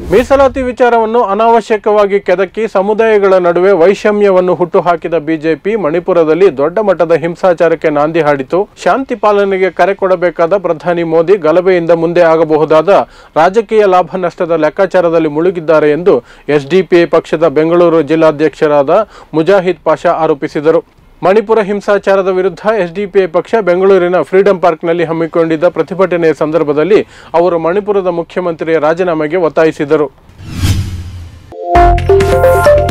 ಮೀಸಲಾತಿ ವಿಚಾರವನ್ನು ಅನಾವಶ್ಯಕವಾಗಿ ಕೆದಕಿ ಸಮುದಾಯಗಳ ನಡುವೆ ವೈಷಮ್ಯವನ್ನು ಹುಟ್ಟುಹಾಕಿದ ಬಿಜೆಪಿ ಮಣಿಪುರದಲ್ಲಿ ದೊಡ್ಡ ಮಟ್ಟದ ಹಿಂಸಾಚಾರಕ್ಕೆ ನಾಂದಿ ಹಾಡಿತು ಶಾಂತಿ ಪಾಲನೆಗೆ ಕರೆ ಕೊಡಬೇಕಾದ ಪ್ರಧಾನಿ ಮೋದಿ ಗಲಭೆಯಿಂದ ಮುಂದೆ ಆಗಬಹುದಾದ ರಾಜಕೀಯ ಲಾಭ ನಷ್ಟದ ಲೆಕ್ಕಾಚಾರದಲ್ಲಿ ಮುಳುಗಿದ್ದಾರೆ ಎಂದು ಎಸ್ಡಿಪಿಐ ಪಕ್ಷದ ಬೆಂಗಳೂರು ಜಿಲ್ಲಾಧ್ಯಕ್ಷರಾದ ಮುಜಾಹಿದ್ ಪಾಷಾ ಆರೋಪಿಸಿದರು ಮಣಿಪುರ ಹಿಂಸಾಚಾರದ ವಿರುದ್ಧ ಎಸ್ಡಿಪಿಐ ಪಕ್ಷ ಬೆಂಗಳೂರಿನ ಫ್ರೀಡಂ ಪಾರ್ಕ್ನಲ್ಲಿ ಹಮ್ಮಿಕೊಂಡಿದ್ದ ಪ್ರತಿಭಟನೆಯ ಸಂದರ್ಭದಲ್ಲಿ ಅವರು ಮಣಿಪುರದ ಮುಖ್ಯಮಂತ್ರಿಯ ರಾಜೀನಾಮೆಗೆ ಒತ್ತಾಯಿಸಿದರು